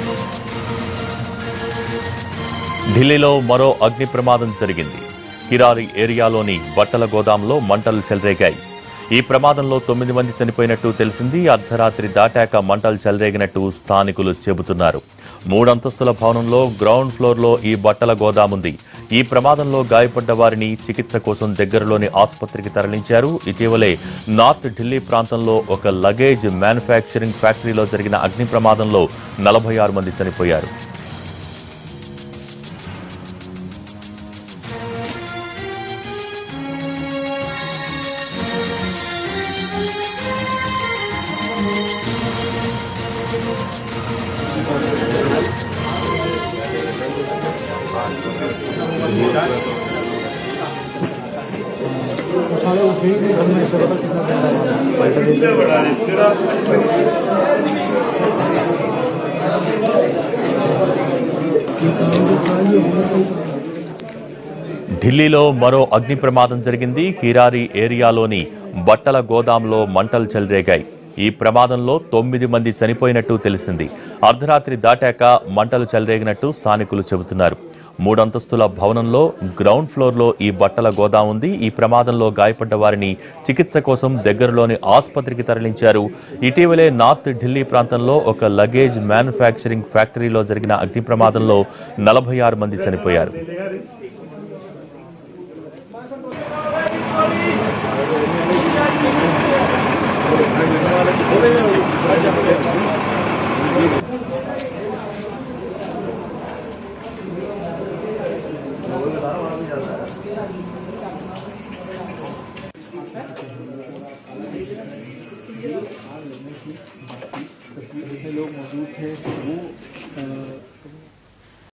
ఢిల్లీలో మరో అగ్ని ప్రమాదం జరిగింది కిరారి ఏరియాలోని బట్టల గోదాంలో మంటలు చెలరేగాయి ఈ ప్రమాదంలో తొమ్మిది మంది చనిపోయినట్టు తెలిసింది అర్ధరాత్రి దాటాక మంటలు చెలరేగినట్టు స్థానికులు చెబుతున్నారు మూడంతస్తుల భవనంలో గ్రౌండ్ ఫ్లోర్లో ఈ బట్టల గోదాముంది ఈ ప్రమాదంలో గాయపడ్డ వారిని చికిత్స కోసం దగ్గరలోని ఆసుపత్రికి తరలించారు ఇటీవలే నార్త్ ఢిల్లీ ప్రాంతంలో ఒక లగేజ్ మ్యానుఫ్యాక్చరింగ్ ఫ్యాక్టరీలో జరిగిన అగ్ని ప్రమాదంలో నలభై ఆరు మంది చనిపోయారు सारे उठे ही नहीं घर में ऐसा पता कितना दिन लगा पैसा दे ये काम जो था ये होना चाहिए ఢిల్లీలో మరో అగ్ని ప్రమాదం జరిగింది కిరారి ఏరియాలోని బట్టల గోదాంలో మంటలు చెలరేగాయి ఈ ప్రమాదంలో తొమ్మిది మంది చనిపోయినట్టు తెలిసింది అర్ధరాత్రి దాటాక మంటలు చెలరేగినట్టు స్థానికులు చెబుతున్నారు మూడంతస్తుల భవనంలో గ్రౌండ్ ఫ్లోర్లో ఈ బట్టల గోదాం ఉంది ఈ ప్రమాదంలో గాయపడ్డ వారిని చికిత్స కోసం దగ్గరలోని ఆసుపత్రికి తరలించారు ఇటీవలే నార్త్ ఢిల్లీ ప్రాంతంలో ఒక లగేజ్ మ్యానుఫ్యాక్చరింగ్ ఫ్యాక్టరీలో జరిగిన అగ్ని ప్రమాదంలో నలభై ఆరు మంది చనిపోయారు जितने लोग मौजूद थे वो अ,